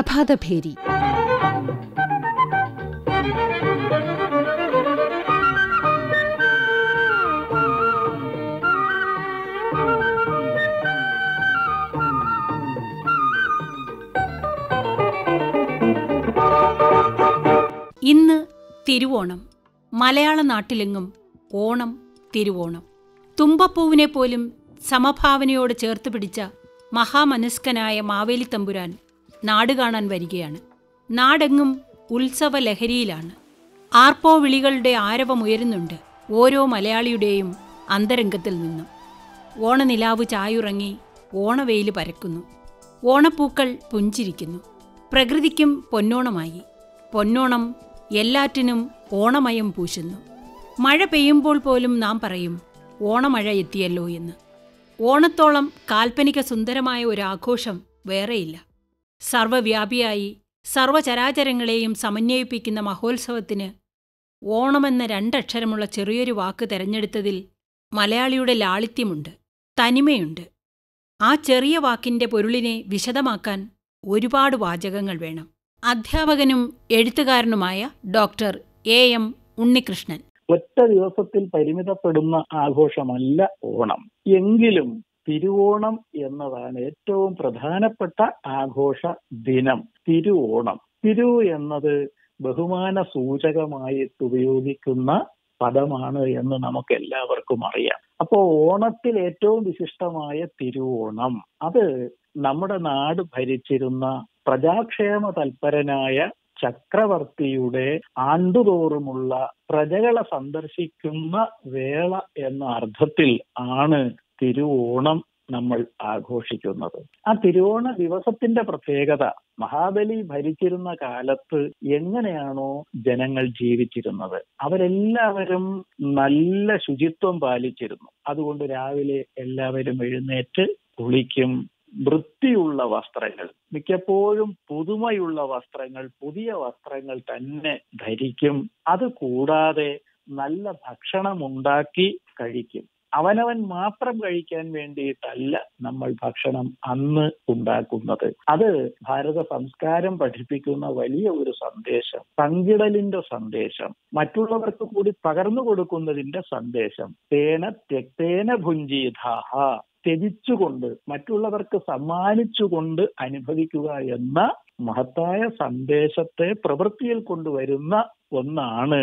പ്രഭാതഭേരി ഇന്ന് തിരുവോണം മലയാള നാട്ടിലെങ്ങും ഓണം തിരുവോണം തുമ്പപ്പൂവിനെ പോലും സമഭാവനയോട് ചേർത്ത് പിടിച്ച മഹാമനസ്കനായ മാവേലി തമ്പുരാൻ നാട് കാണാൻ വരികയാണ് നാടെങ്ങും ഉത്സവ ലഹരിയിലാണ് ആർപ്പോ വിളികളുടെ ആരവമുയരുന്നുണ്ട് ഓരോ മലയാളിയുടെയും അന്തരംഗത്തിൽ നിന്നും ഓണനിലാവ് ചായുറങ്ങി ഓണവെയിൽ പരക്കുന്നു ഓണപ്പൂക്കൾ പുഞ്ചിരിക്കുന്നു പ്രകൃതിക്കും പൊന്നോണമായി പൊന്നോണം എല്ലാറ്റിനും ഓണമയം പൂശുന്നു മഴ പെയ്യുമ്പോൾ പോലും നാം പറയും ഓണമഴ എത്തിയല്ലോ എന്ന് ഓണത്തോളം കാൽപ്പനിക സുന്ദരമായ ഒരു ആഘോഷം വേറെയില്ല സർവവ്യാപിയായി സർവചരാചരങ്ങളെയും സമന്വയിപ്പിക്കുന്ന മഹോത്സവത്തിന് ഓണമെന്ന രണ്ടക്ഷരമുള്ള ചെറിയൊരു വാക്ക് തെരഞ്ഞെടുത്തതിൽ മലയാളിയുടെ ലാളിത്യമുണ്ട് തനിമയുണ്ട് ആ ചെറിയ വാക്കിന്റെ പൊരുളിനെ വിശദമാക്കാൻ ഒരുപാട് വാചകങ്ങൾ വേണം അധ്യാപകനും എഴുത്തുകാരനുമായ ഡോക്ടർ എ എം ഉണ്ണികൃഷ്ണൻ ഒറ്റ ദിവസത്തിൽ പരിമിതപ്പെടുന്ന ആഘോഷമല്ല ഓണം എങ്കിലും തിരുവോണം എന്നതാണ് ഏറ്റവും പ്രധാനപ്പെട്ട ആഘോഷ ദിനം തിരുവോണം തിരു എന്നത് ബഹുമാന സൂചകമായിട്ട് ഉപയോഗിക്കുന്ന പദമാണ് എന്ന് നമുക്ക് എല്ലാവർക്കും അറിയാം അപ്പോ ഓണത്തിൽ ഏറ്റവും വിശിഷ്ടമായ തിരുവോണം അത് നമ്മുടെ നാട് ഭരിച്ചിരുന്ന പ്രജാക്ഷേമ തൽപരനായ ചക്രവർത്തിയുടെ ആണ്ടുതോറുമുള്ള പ്രജകളെ സന്ദർശിക്കുന്ന വേള എന്ന അർത്ഥത്തിൽ ആണ് തിരുവോണം നമ്മൾ ആഘോഷിക്കുന്നത് ആ തിരുവോണ ദിവസത്തിന്റെ പ്രത്യേകത മഹാബലി ഭരിച്ചിരുന്ന കാലത്ത് എങ്ങനെയാണോ ജനങ്ങൾ ജീവിച്ചിരുന്നത് അവരെല്ലാവരും നല്ല ശുചിത്വം പാലിച്ചിരുന്നു അതുകൊണ്ട് രാവിലെ എല്ലാവരും എഴുന്നേറ്റ് കുളിക്കും വൃത്തിയുള്ള വസ്ത്രങ്ങൾ മിക്കപ്പോഴും പുതുമയുള്ള വസ്ത്രങ്ങൾ പുതിയ വസ്ത്രങ്ങൾ തന്നെ ധരിക്കും അത് കൂടാതെ നല്ല ഭക്ഷണം ഉണ്ടാക്കി കഴിക്കും അവനവൻ മാത്രം കഴിക്കാൻ വേണ്ടിയിട്ടല്ല നമ്മൾ ഭക്ഷണം അന്ന് ഉണ്ടാക്കുന്നത് അത് ഭാരത സംസ്കാരം പഠിപ്പിക്കുന്ന വലിയ ഒരു സന്ദേശം പങ്കിടലിന്റെ സന്ദേശം മറ്റുള്ളവർക്ക് കൂടി പകർന്നു കൊടുക്കുന്നതിന്റെ സന്ദേശം തേന തെക്തേന ഭുഞ്ചീധാഹ ത്യജിച്ചുകൊണ്ട് മറ്റുള്ളവർക്ക് സമ്മാനിച്ചുകൊണ്ട് അനുഭവിക്കുക എന്ന മഹത്തായ സന്ദേശത്തെ പ്രവൃത്തിയിൽ കൊണ്ടുവരുന്ന ഒന്നാണ്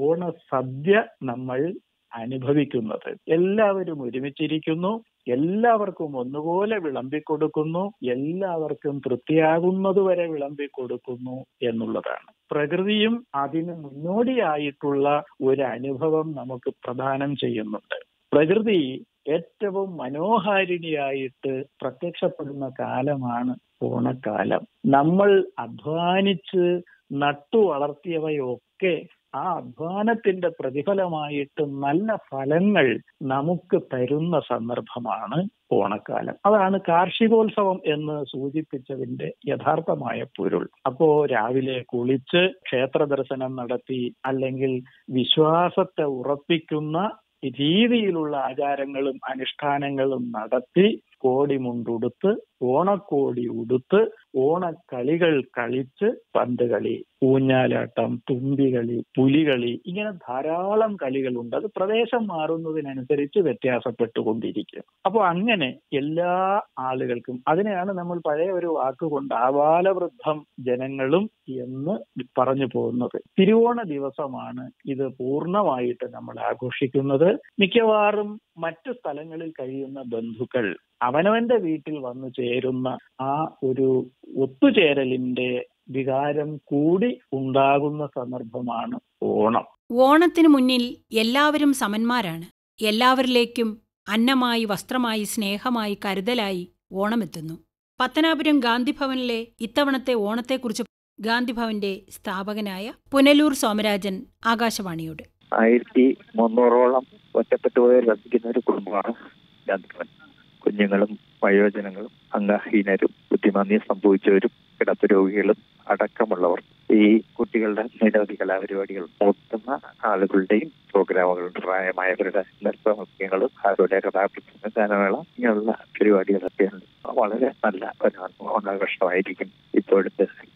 ഓണസദ്യ നമ്മൾ അനുഭവിക്കുന്നത് എല്ലാവരും ഒരുമിച്ചിരിക്കുന്നു എല്ലാവർക്കും ഒന്നുപോലെ വിളമ്പിക്കൊടുക്കുന്നു എല്ലാവർക്കും തൃപ്തിയാകുന്നതുവരെ വിളമ്പിക്കൊടുക്കുന്നു എന്നുള്ളതാണ് പ്രകൃതിയും അതിന് മുന്നോടിയായിട്ടുള്ള ഒരു അനുഭവം നമുക്ക് പ്രദാനം ചെയ്യുന്നുണ്ട് പ്രകൃതി ഏറ്റവും മനോഹാരിണിയായിട്ട് പ്രത്യക്ഷപ്പെടുന്ന കാലമാണ് ഓണക്കാലം നമ്മൾ അധ്വാനിച്ച് നട്ടു വളർത്തിയവയൊക്കെ ആ അധ്വാനത്തിന്റെ പ്രതിഫലമായിട്ട് നല്ല ഫലങ്ങൾ നമുക്ക് തരുന്ന സന്ദർഭമാണ് ഓണക്കാലം അതാണ് കാർഷികോത്സവം എന്ന് സൂചിപ്പിച്ചതിന്റെ യഥാർത്ഥമായ പൊരുൾ അപ്പോ രാവിലെ കുളിച്ച് ക്ഷേത്ര ദർശനം നടത്തി അല്ലെങ്കിൽ വിശ്വാസത്തെ ഉറപ്പിക്കുന്ന രീതിയിലുള്ള ആചാരങ്ങളും അനുഷ്ഠാനങ്ങളും നടത്തി കോടിമുണ്ടുടുത്ത് ഓണക്കോടി ഉടുത്ത് ഓണക്കളികൾ കളിച്ച് പന്ത് കളി ഊഞ്ഞാലാട്ടം തുമ്പികളി പുലികളി ഇങ്ങനെ ധാരാളം കളികളുണ്ട് അത് പ്രദേശം മാറുന്നതിനനുസരിച്ച് വ്യത്യാസപ്പെട്ടുകൊണ്ടിരിക്കും അപ്പോൾ അങ്ങനെ എല്ലാ ആളുകൾക്കും അതിനെയാണ് നമ്മൾ പഴയ ഒരു വാക്കുകൊണ്ട് ആബാലവൃദ്ധം ജനങ്ങളും എന്ന് പറഞ്ഞു പോകുന്നത് തിരുവോണ ദിവസമാണ് ഇത് പൂർണ്ണമായിട്ട് നമ്മൾ ആഘോഷിക്കുന്നത് മിക്കവാറും മറ്റു സ്ഥലങ്ങളിൽ കഴിയുന്ന ബന്ധുക്കൾ അവനവന്റെ വീട്ടിൽ വന്നു ചേരുന്ന ആ ഒരു ഒത്തുചേരലിന്റെ വികാരം കൂടി ഉണ്ടാകുന്ന സന്ദർഭമാണ് ഓണം ഓണത്തിനു മുന്നിൽ എല്ലാവരും സമന്മാരാണ് എല്ലാവരിലേക്കും അന്നമായി വസ്ത്രമായി സ്നേഹമായി കരുതലായി ഓണമെത്തുന്നു പത്തനാപുരം ഗാന്ധിഭവനിലെ ഇത്തവണത്തെ ഓണത്തെക്കുറിച്ച് ഗാന്ധിഭവന്റെ സ്ഥാപകനായ പുനലൂർ സോമരാജൻ ആകാശവാണിയോട് ആയിരത്തി മുന്നൂറോളം ഒറ്റപ്പെട്ടു പോയവർ വസിക്കുന്ന ഒരു കുടുംബമാണ് ഗാന്ധിഭവൻ കുഞ്ഞുങ്ങളും വയോജനങ്ങളും അംഗഹീനരും ബുദ്ധിമാന്യം സംഭവിച്ചവരും കിടപ്പ് രോഗികളും അടക്കമുള്ളവർ ഈ കുട്ടികളുടെ നിരവധി കലാപരിപാടികൾ നോക്കുന്ന ആളുകളുടെയും പ്രോഗ്രാമുകളുണ്ട് പ്രായമായവരുടെ നൃത്തനൃത്യങ്ങളും അവരുടെ കഥാപ്രസംഗ ഗാനമേള ഇങ്ങനെയുള്ള പരിപാടികളൊക്കെയുണ്ട് വളരെ നല്ല ഒരു ഓണാഘോഷമായിരിക്കും ഇപ്പോഴത്തെ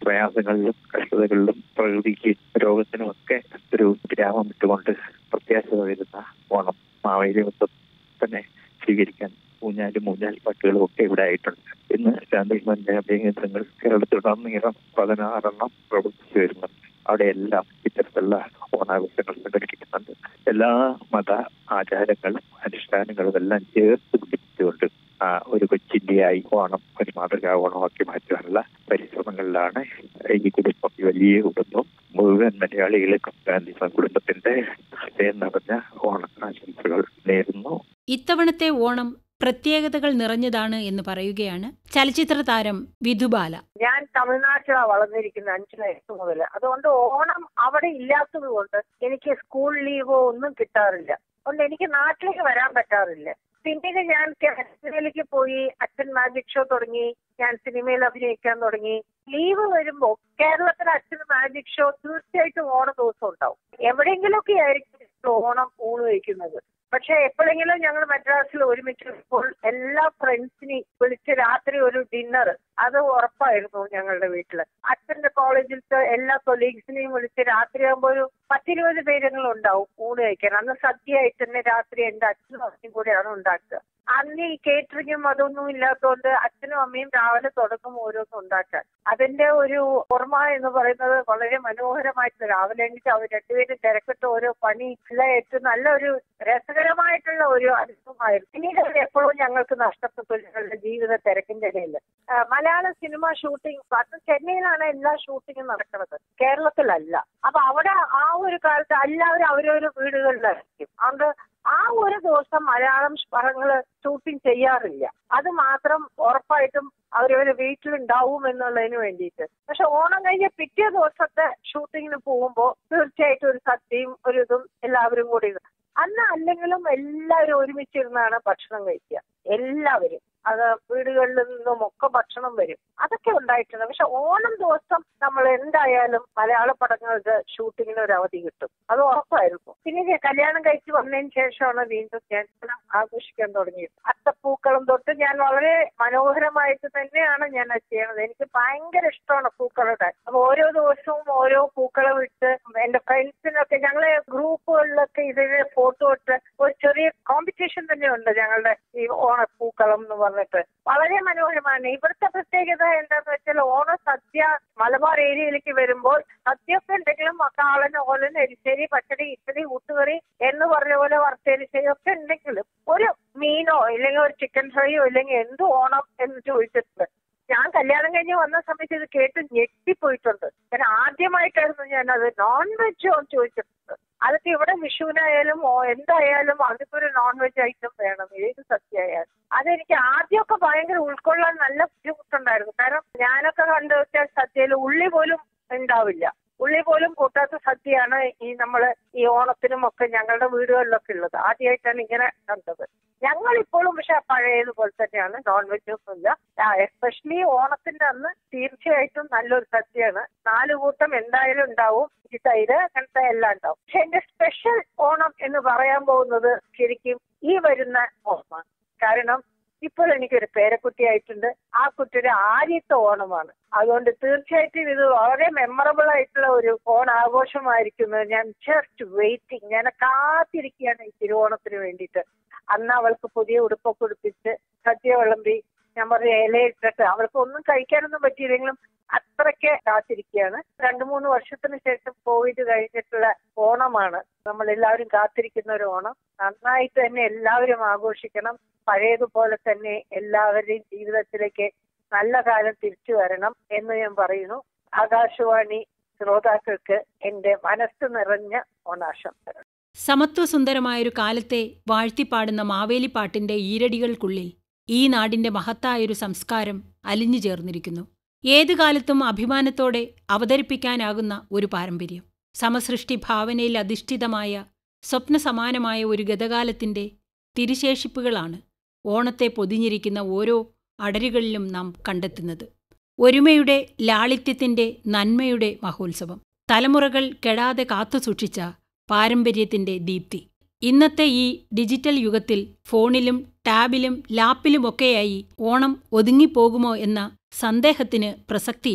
പ്രയാസങ്ങളിലും കഷ്ടതകളിലും പ്രകൃതിക്ക് രോഗത്തിനും ഒക്കെ ഒരു വിരാമം വിട്ടുകൊണ്ട് പ്രത്യാശ വരുന്ന ഓണം മാവേലി മൊത്തം തന്നെ സ്വീകരിക്കാൻ ഊഞ്ഞാലും ഊഞ്ഞാൽ പാട്ടുകളും ഒക്കെ ഇവിടെ ആയിട്ടുണ്ട് ഇന്ന് ഗാന്ധിമന്റെ അഭ്യംഗങ്ങൾ കേരളത്തിലുടനീളം പതിനാറെണ്ണം പ്രവർത്തിച്ചു വരുന്നുണ്ട് അവിടെയെല്ലാം ഇത്തരത്തിലുള്ള ഓണാഘോഷങ്ങൾ സംഘടിപ്പിക്കുന്നുണ്ട് എല്ലാ മത ആചാരങ്ങളും അനുഷ്ഠാനങ്ങളും എല്ലാം ചേർത്ത് പിടിച്ചുകൊണ്ട് ആ ഒരു കൊച്ചിന്ത്യയായി ഓണം ഒരു മാതൃകാ ഓണമാക്കി മാറ്റാനുള്ള പരിശ്രമങ്ങളിലാണ് ഈ കുടുംബം ഈ വലിയ കുടുംബം മുഴുവൻ മലയാളികൾക്കും ഗാന്ധി കുടുംബത്തിന്റെ ഹൃദയം നിറഞ്ഞ ഓണ ആശംസകൾ നേരുന്നു ഇത്തവണത്തെ ഓണം പ്രത്യേകതകൾ നിറഞ്ഞതാണ് എന്ന് പറയുകയാണ് ചലച്ചിത്ര താരം വിധുബാല ഞാൻ തമിഴ്നാട്ടിലാണ് വളർന്നിരിക്കുന്നത് അഞ്ചു വയസ്സ് മുതൽ അതുകൊണ്ട് ഓണം അവിടെ ഇല്ലാത്തത് കൊണ്ട് എനിക്ക് സ്കൂൾ ലീവോ ഒന്നും കിട്ടാറില്ല അതുകൊണ്ട് എനിക്ക് നാട്ടിലേക്ക് വരാൻ പറ്റാറില്ല പിന്നീട് ഞാൻ സിനിമയിലേക്ക് പോയി അച്ഛൻ മാജിക് ഷോ തുടങ്ങി ഞാൻ സിനിമയിൽ അഭിനയിക്കാൻ തുടങ്ങി ലീവ് വരുമ്പോ കേരളത്തിൽ അച്ഛൻ മാജിക് ഷോ തീർച്ചയായിട്ടും ഓണ ദിവസം ഉണ്ടാവും എവിടെയെങ്കിലുമൊക്കെ ആയിരിക്കും ഓണം ഊണ് കഴിക്കുന്നത് പക്ഷെ എപ്പോഴെങ്കിലും ഞങ്ങൾ മദ്രാസിൽ ഒരുമിച്ചപ്പോൾ എല്ലാ ഫ്രണ്ട്സിനെയും വിളിച്ച് രാത്രി ഒരു ഡിന്നർ അത് ഉറപ്പായിരുന്നു ഞങ്ങളുടെ വീട്ടില് അച്ഛന്റെ കോളേജിലത്തെ എല്ലാ കൊലീഗ്സിനെയും വിളിച്ച് രാത്രിയാകുമ്പോൾ ഒരു പത്തിരുപത് പേരെങ്കിലും ഉണ്ടാവും ഊണ് കഴിക്കാൻ അന്ന് സദ്യയായിട്ട് തന്നെ രാത്രി എന്റെ അച്ഛനും അമ്മയും കൂടെയാണ് ഉണ്ടാക്കുക അന്ന് ഈ കേറ്ററിങ്ങും അതൊന്നും ഇല്ലാത്തതുകൊണ്ട് അച്ഛനും അമ്മയും രാവിലെ തുടങ്ങും ഓരോന്നും ഉണ്ടാക്കാൻ അതിന്റെ ഒരു ഓർമ്മ എന്ന് പറയുന്നത് വളരെ മനോഹരമായിട്ട് രാവിലെ എണീറ്റ് അവർ രണ്ടുപേരും തിരക്കിട്ട് ഓരോ പണി എല്ലാം ഏറ്റവും നല്ലൊരു രസകരമായിട്ടുള്ള ഒരു അനുഭവമായിരുന്നു പിന്നീട് അത് എപ്പോഴും ഞങ്ങൾക്ക് നഷ്ടപ്പെട്ടു ഞങ്ങളുടെ ജീവിത തിരക്കിന്റെ ഇടയിൽ മലയാള സിനിമ ഷൂട്ടിംഗ് അത് ചെന്നൈയിലാണ് എല്ലാ ഷൂട്ടിങ്ങും നടക്കുന്നത് കേരളത്തിലല്ല അപ്പൊ അവിടെ ആ ഒരു കാലത്ത് എല്ലാവരും അവരവരുടെ വീടുകളിലായിരിക്കും അതുകൊണ്ട് ആ ഒരു ദിവസം മലയാളം പടങ്ങള് ഷൂട്ടിംഗ് ചെയ്യാറില്ല അത് മാത്രം ഉറപ്പായിട്ടും അവരവര് വീട്ടിലുണ്ടാവും എന്നുള്ളതിന് വേണ്ടിയിട്ട് പക്ഷെ ഓണം കഴിഞ്ഞ പിറ്റേ ദിവസത്തെ ഷൂട്ടിങ്ങിന് പോകുമ്പോൾ തീർച്ചയായിട്ടും ഒരു സദ്യയും ഒരു ഇതും എല്ലാവരും കൂടി അന്ന് അല്ലെങ്കിലും എല്ലാവരും ഒരുമിച്ചിരുന്നാണ് ഭക്ഷണം കഴിക്കുക എല്ലാവരും അത് വീടുകളിൽ നിന്നും ഒക്കെ ഭക്ഷണം വരും അതൊക്കെ ഉണ്ടായിട്ടുണ്ട് പക്ഷെ ഓണം ദിവസം നമ്മൾ എന്തായാലും മലയാള പടങ്ങൾക്ക് ഷൂട്ടിങ്ങിന് ഒരു അവധി കിട്ടും അത് ഉറപ്പായിരുന്നു പിന്നെ ഞാൻ കല്യാണം കഴിച്ച് വന്നതിന് ശേഷമാണ് വീണ്ടും ഞാൻ ഓണം ആഘോഷിക്കാൻ തുടങ്ങിയത് അത്തപ്പൂക്കളം തൊട്ട് ഞാൻ വളരെ മനോഹരമായിട്ട് തന്നെയാണ് ഞാൻ അത് ചെയ്യണത് എനിക്ക് ഭയങ്കര ഇഷ്ടമാണ് പൂക്കളിടാൻ അപ്പൊ ഓരോ ദിവസവും ഓരോ പൂക്കളം ഇട്ട് എന്റെ ഫ്രണ്ട്സിനൊക്കെ ഞങ്ങളെ ഗ്രൂപ്പുകളിലൊക്കെ ഇതിന് ഫോട്ടോ ഇട്ട് ഒരു ചെറിയ കോമ്പറ്റീഷൻ തന്നെ ഉണ്ട് ഞങ്ങളുടെ ഈ ഓണപ്പൂക്കളം എന്ന് പറഞ്ഞിട്ട് വളരെ മനോഹരമാണ് ഇവിടുത്തെ പ്രത്യേകത എന്താന്ന് വെച്ചാൽ ഓണ സദ്യ മലബാർ ഏരിയയിലേക്ക് വരുമ്പോൾ സദ്യയൊക്കെ ഉണ്ടെങ്കിലും കാളൻ ഓലൻ എരിശ്ശേരി പച്ചടി ഇച്ചടി ഊട്ടുകറി എന്ന് പറഞ്ഞ പോലെ വറുത്തെരിശ്ശേരി ഒക്കെ ഉണ്ടെങ്കിലും ഒരു മീനോ ഇല്ലെങ്കിൽ ഒരു ചിക്കൻ ഫ്രൈയോ ഇല്ലെങ്കിൽ എന്ത് ഓണം എന്ന് ചോദിച്ചിട്ടുണ്ട് ഞാൻ കല്യാണം കഴിഞ്ഞ് വന്ന സമയത്ത് ഇത് കേട്ട് ഞെട്ടിപ്പോയിട്ടുണ്ട് ഞാൻ ആദ്യമായിട്ടായിരുന്നു ഞാൻ അത് നോൺ വെജോ എന്ന് ചോദിച്ചിട്ടുണ്ട് അതൊക്കെ ഇവിടെ വിഷുവിനായാലും എന്തായാലും അതിപ്പോ ഒരു നോൺ വെജ് ഐറ്റം വേണം ഏത് സദ്യയായാലും അതെനിക്ക് ആദ്യമൊക്കെ ഭയങ്കര ഉൾക്കൊള്ളാൻ നല്ല ബുദ്ധിമുട്ടുണ്ടായിരുന്നു കാരണം ഞാനൊക്കെ കണ്ടു വെച്ചാൽ സദ്യയിൽ ഉള്ളി പോലും ഉണ്ടാവില്ല ഉള്ളി പോലും കൂട്ടാത്ത സദ്യയാണ് ഈ നമ്മള് ഈ ഓണത്തിനും ഒക്കെ ഞങ്ങളുടെ വീടുകളിലൊക്കെ ഉള്ളത് ആദ്യമായിട്ടാണ് ഇങ്ങനെ കണ്ടത് ഞങ്ങൾ ഇപ്പോഴും പക്ഷെ പഴയതുപോലെ തന്നെയാണ് നോൺ വെജ് ഒന്നുമില്ല എസ്പെഷ്യലി ഓണത്തിന്റെ അന്ന് തീർച്ചയായിട്ടും നല്ലൊരു സദ്യയാണ് നാല് കൂട്ടം എന്തായാലും ഉണ്ടാവും ഈ തൈര് അങ്ങനത്തെ എല്ലാം ഉണ്ടാവും പക്ഷെ എന്റെ സ്പെഷ്യൽ ഓണം എന്ന് പറയാൻ പോകുന്നത് ശരിക്കും ഈ വരുന്ന ഓണമാണ് കാരണം ഇപ്പോൾ എനിക്കൊരു പേരക്കുട്ടിയായിട്ടുണ്ട് ആ കുട്ടിയുടെ ആദ്യത്തെ ഓണമാണ് അതുകൊണ്ട് തീർച്ചയായിട്ടും ഇത് വളരെ മെമ്മറബിൾ ആയിട്ടുള്ള ഒരു ഓണാഘോഷമായിരിക്കും ഞാൻ ജസ്റ്റ് വെയിറ്റിംഗ് ഞാൻ കാത്തിരിക്കുകയാണ് ഈ തിരുവോണത്തിന് വേണ്ടിയിട്ട് അന്ന് അവൾക്ക് പുതിയ ഉടുപ്പൊക്കെ ഉടുപ്പിച്ച് സദ്യ വിളമ്പി ഞാൻ പറഞ്ഞ ഇലയിട്ടിട്ട് അവൾക്ക് ഒന്നും കഴിക്കാനൊന്നും പറ്റിയില്ലെങ്കിലും അത്രയ്ക്ക് കാത്തിരിക്കുകയാണ് രണ്ടു മൂന്ന് വർഷത്തിന് ശേഷം കോവിഡ് കഴിഞ്ഞിട്ടുള്ള ഓണമാണ് നമ്മൾ എല്ലാവരും കാത്തിരിക്കുന്ന ഒരു ഓണം നന്നായിട്ട് തന്നെ എല്ലാവരും ആഘോഷിക്കണം പഴയതുപോലെ തന്നെ എല്ലാവരുടെയും ജീവിതത്തിലേക്ക് നല്ല കാലം തിരിച്ചു വരണം എന്ന് ഞാൻ പറയുന്നു ആകാശവാണി ശ്രോതാക്കൾക്ക് എന്റെ മനസ്സ് നിറഞ്ഞ ഓണാശംസകൾ സമത്വസുന്ദരമായൊരു കാലത്തെ വാഴ്ത്തിപ്പാടുന്ന മാവേലിപ്പാട്ടിന്റെ ഈരടികൾക്കുള്ളിൽ ഈ നാടിന്റെ മഹത്തായൊരു സംസ്കാരം അലിഞ്ഞു ചേർന്നിരിക്കുന്നു ഏതു കാലത്തും അഭിമാനത്തോടെ അവതരിപ്പിക്കാനാകുന്ന ഒരു പാരമ്പര്യം സമസൃഷ്ടി ഭാവനയിൽ അധിഷ്ഠിതമായ സ്വപ്നസമാനമായ ഒരു ഗതകാലത്തിന്റെ തിരിശേഷിപ്പുകളാണ് ഓണത്തെ പൊതിഞ്ഞിരിക്കുന്ന ഓരോ അടരുകളിലും നാം കണ്ടെത്തുന്നത് ഒരുമയുടെ ലാളിത്യത്തിന്റെ നന്മയുടെ മഹോത്സവം തലമുറകൾ കെടാതെ കാത്തുസൂക്ഷിച്ച പാരമ്പര്യത്തിന്റെ ദീപ്തി ഇന്നത്തെ ഈ ഡിജിറ്റൽ യുഗത്തിൽ ഫോണിലും ടാബിലും ലാപ്പിലുമൊക്കെയായി ഓണം ഒതുങ്ങിപ്പോകുമോ എന്ന സന്ദേഹത്തിന് പ്രസക്തിയില്ല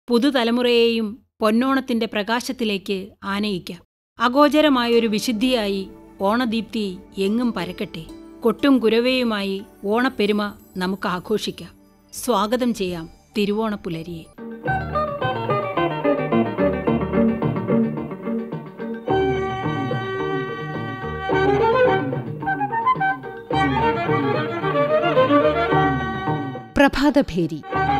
പുതുതലമുറയെയും പൊന്നോണത്തിന്റെ പ്രകാശത്തിലേക്ക് ആനയിക്കാം അഗോചരമായൊരു വിശുദ്ധിയായി ഓണദീപ്തി എങ്ങും പരക്കട്ടെ കൊട്ടും കുരവയുമായി ഓണപ്പെരുമ നമുക്ക് ആഘോഷിക്കാം സ്വാഗതം ചെയ്യാം തിരുവോണപ്പുലരിയെ പ്രഭാതഭേരി